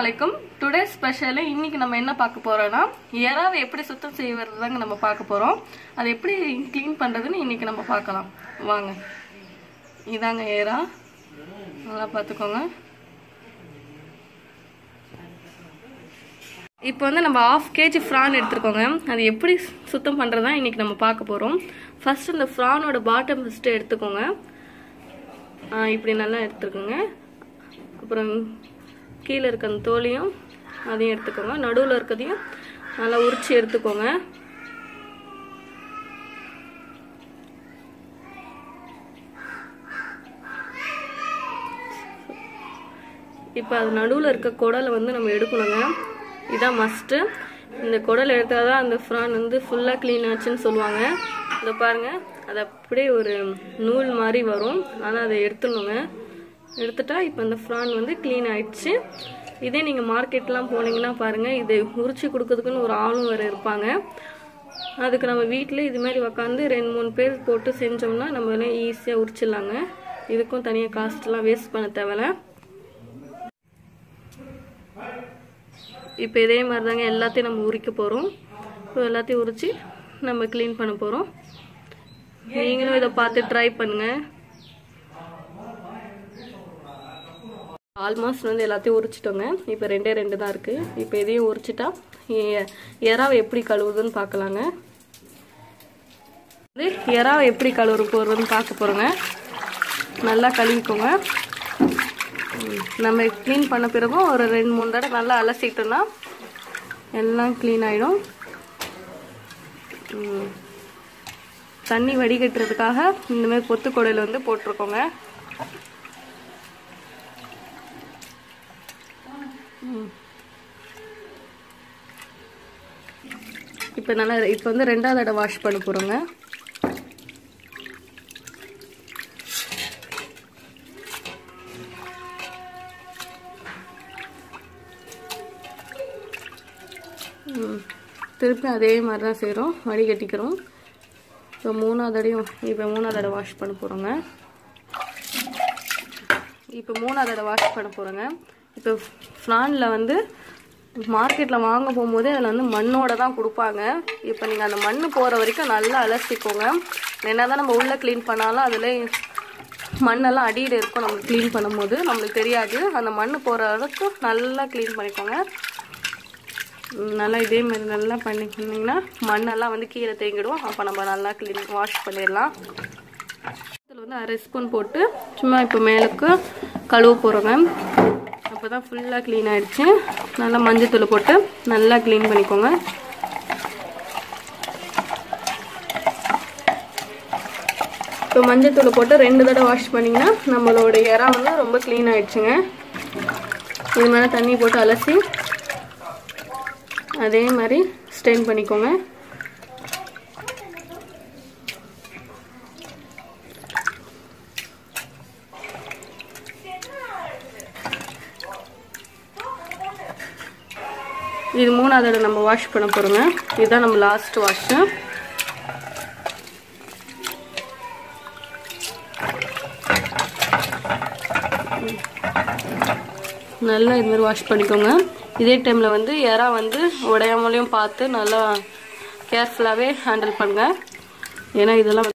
அலைக்கும் today special இன்னைக்கு நம்ம என்ன பார்க்க போறோம்னா எறாவை எப்படி சுத்தம் செய்வது தாங்க நம்ம பார்க்க போறோம் அது எப்படி க்ளீன் பண்றதுன்னு இன்னைக்கு நம்ம பார்க்கலாம் வாங்க இதாங்க எறா நல்லா பார்த்துக்கோங்க இப்போ வந்து நம்ம ஆஃப் கேஜி ஃப்ரான் எடுத்துருக்கோங்க அது எப்படி சுத்தம் பண்ணுறது தான் இன்றைக்கி நம்ம பார்க்க போகிறோம் ஃபர்ஸ்ட் இந்த ஃப்ரானோட பாட்டம் ஃபஸ்ட்டு எடுத்துக்கோங்க ஆ, இப்படி நல்லா எடுத்துக்கோங்க அப்புறம் கீழே இருக்க அந்த தோலையும் அதையும் எடுத்துக்கோங்க நடுவில் இருக்கிறதையும் நல்லா உரிச்சு எடுத்துக்கோங்க இப்போ அது நடுவில் இருக்க குடலை வந்து நம்ம எடுக்கணுங்க இதான் மஸ்ட்டு இந்த குடலை எடுத்தால் தான் அந்த ஃப்ரான் வந்து ஃபுல்லாக க்ளீன் ஆச்சுன்னு சொல்லுவாங்க இதை பாருங்கள் அது அப்படியே ஒரு நூல் மாதிரி வரும் ஆனால் அதை எடுத்துடணுங்க எடுத்துட்டா இப்போ இந்த ஃப்ரான் வந்து க்ளீன் ஆயிடுச்சு இதே நீங்கள் மார்க்கெட்லாம் போனீங்கன்னா பாருங்கள் இது உரிச்சு கொடுக்கறதுக்குன்னு ஒரு ஆளும் வேறு இருப்பாங்க அதுக்கு நம்ம வீட்டில் இது மாதிரி உக்காந்து ரெண்டு மூணு பேர் போட்டு செஞ்சோம்னா நம்ம ஈஸியாக உரிச்சிடலாங்க இதுக்கும் தனியாக காஸ்ட்லாம் வேஸ்ட் பண்ண தேவையில்ல இப்போ இதே மாதிரி தாங்க எல்லாத்தையும் நம்ம உரிக்க போகிறோம் இப்போ எல்லாத்தையும் உரித்து நம்ம க்ளீன் பண்ண போகிறோம் நீங்களும் இதை பார்த்து ட்ரை பண்ணுங்கள் ஆல்மோஸ்ட் வந்து எல்லாத்தையும் உரிச்சிட்டோங்க இப்போ ரெண்டே ரெண்டு தான் இருக்குது இப்போ இதையும் உரிச்சிட்டா எ- எறாவை எப்படி கழுவுதுன்னு பார்க்கலாங்க வந்து எறாவை எப்படி கழுவுற போகிறதுன்னு பார்க்க போகிறோங்க நல்லா கழுவிக்கோங்க ம், நம்ம க்ளீன் பண்ண பிறகும் ஒரு ரெண்டு மூணு தடவை நல்லா அலசிட்டோம்னா எல்லாம் க்ளீன் ஆகிடும் தண்ணி வடிகட்டுறதுக்காக இந்த மாதிரி பொத்து குடையில வந்து போட்டிருக்கோங்க ம். இப்போ நல்லா இப்போ வந்து ரெண்டாவது தடவை வாஷ் பண்ண போகிறோங்க ம். திருப்பி அதே மாதிரி தான் செய்கிறோம் வடிகட்டிக்கிறோம் இப்போ மூணாவது அடையும் இப்போ மூணாவது தடவை வாஷ் பண்ண போகிறோங்க இப்போ மூணாவது தடவை வாஷ் பண்ண போகிறோங்க இப்போ ஃப்ரானில் வந்து மார்க்கெட்டில் வாங்க போகும்போதே அதில் வந்து மண்ணோட தான் கொடுப்பாங்க இப்போ நீங்கள் அந்த மண் போகிற வரைக்கும் நல்லா அலசிக்கோங்க என்ன தான் நம்ம உள்ளே க்ளீன் பண்ணாலும் அதில் மண்ணெல்லாம் அடியில் இருக்கும் நம்ம க்ளீன் பண்ணும்போது நம்மளுக்கு தெரியாது அந்த மண் போகிற அளவுக்கு நல்லா க்ளீன் பண்ணிக்கோங்க ம், நல்லா இதே மாதிரி நல்லா பண்ணி பண்ணிங்கன்னா மண்ணெல்லாம் வந்து கீழே தேங்கிடும் அப்போ நம்ம நல்லா க்ளீன் வாஷ் பண்ணிடலாம் இதில் வந்து அரை ஸ்பூன் போட்டு சும்மா இப்போ மேலுக்கு கழுவ போகிறோங்க அப்போ தான் ஃபுல்லாக க்ளீன் ஆயிடுச்சு நல்லா மஞ்சத்தூள் போட்டு நல்லா க்ளீன் பண்ணிக்கோங்க இப்போ மஞ்சத்தூள் போட்டு ரெண்டு தடவை வாஷ் பண்ணிங்கன்னா நம்மளோட இறா வந்து ரொம்ப க்ளீன் ஆயிடுச்சுங்க இது மேலே தண்ணி போட்டு அலசி அதே மாதிரி ஸ்டெயின் பண்ணிக்கோங்க இது மூணாவது தடவை நம்ம வாஷ் பண்ண போகிறோங்க இதுதான் நம்ம லாஸ்ட் வாஷு நல்லா இது மாதிரி வாஷ் பண்ணிக்கோங்க இதே டைமில் வந்து இறா வந்து உடையாமலையும் பார்த்து நல்லா கேர்ஃபுல்லாகவே ஹேண்டில் பண்ணுங்க ஏன்னா இதெல்லாம்